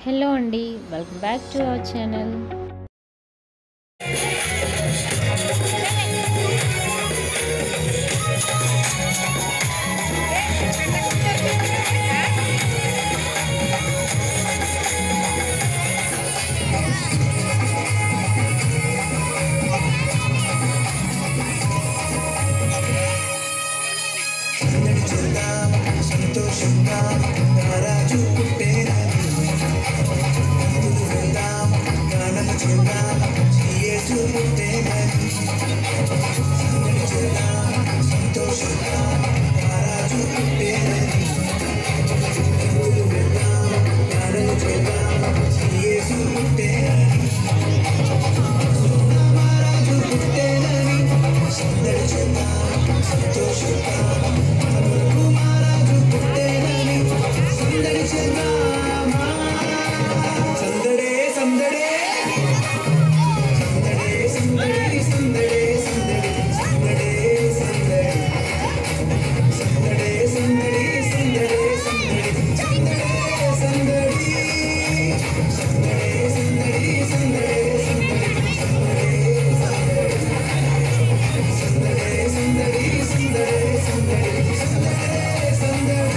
hello అండి welcome back to our channel సంతోషంగా నారాజు పుట్టేనని ముందుకు వెళ్దాం గానం చేద్దాం యేసు పుట్టేనని సందడి చేద్దాం సంతోషంగా నారాజు పుట్టేనని ముందుకు వెళ్దాం గానం చేద్దాం యేసు పుట్టేనని మహారాజు పుట్టేనని సందడి చేద్దాం సంతోషంగా మనకు మహారాజు పుట్టేనని సందడి చేద్దామా సందడే సందడే సందడే సందడి సందడే సందడి సందడే సందడే సందడే సందడి సందడే సందడి సందడే సందడి సందడే సందడి సందడే సందడే సందడి సందడే సందడి సందడే సందడి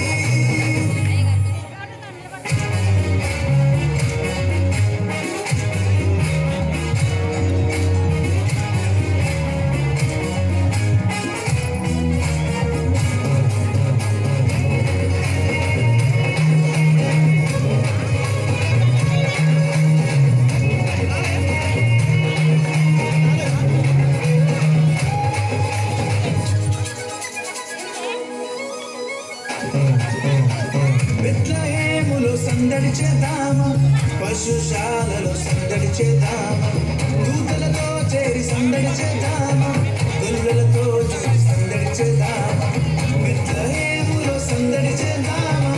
బెత్లహేములో సందడి చేద్దామా పశుశాలలో సందడి చేద్దామా దూతలతో చేరి సందడి చేద్దామా గొల్లలతో చేరి సందడి చేద్దామా బెత్లహేములో సందడి చేద్దామా